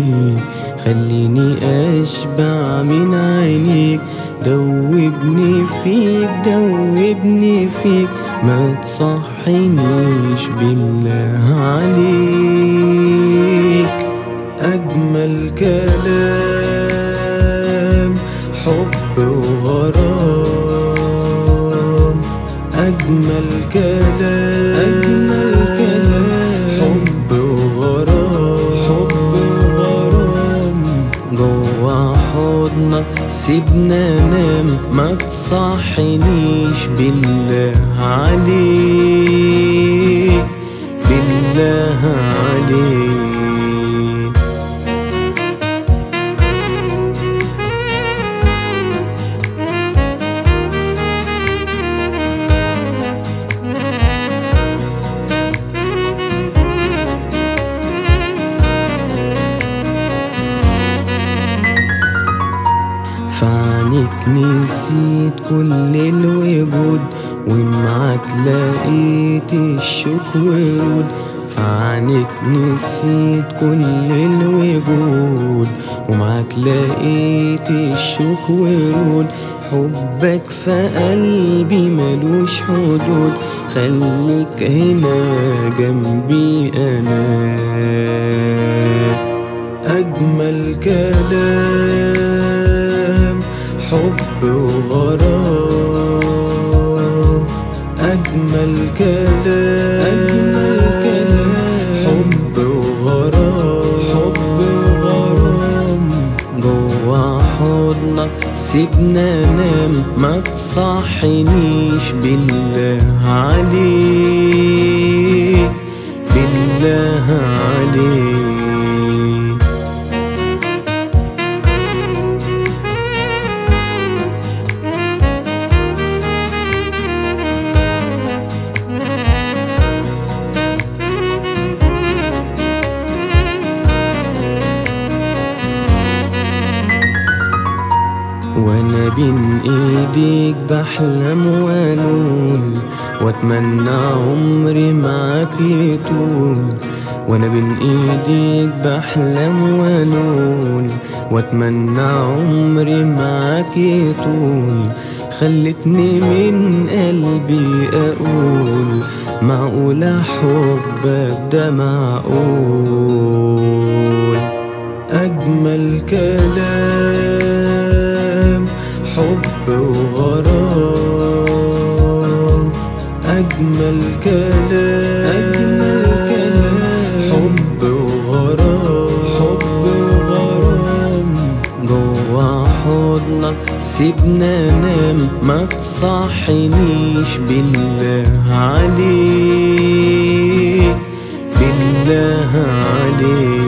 بيك خليني أشبع من عينيك دوبني فيك دوبني فيك ما تصحينيش بالله عليك أجمل كلام حب وغرام أجمل كلام أجمل كلام حب وغرام حب وغرام جوا حضنك سيبنا نام ما تصحينيش بالله عليك بالله عليك فعنك نسيت كل الوجود ومعاك لقيت الشوك ورود فعنك نسيت كل الوجود ومعاك لقيت الشوك ورود حبك في قلبي ملوش حدود خليك هنا جنبي انا أجمل كلام حب وغرام أجمل كلام أجمل كلام حب وغرام حب وغرام جوا حضنك سيبنا نام ما تصحينيش بالله عليك بالله عليك وانا بين ايديك بحلم وانول واتمنى عمري معاك يطول وانا بين ايديك بحلم وانول واتمنى عمري معاك يطول خلتني من قلبي اقول معقولة حبك ده معقول أجمل كلام حب وغرام أجمل كلام أجمل كلام حب وغرام حب وغرام جوا حضنك سيبنا نام ما تصحينيش بالله عليك بالله عليك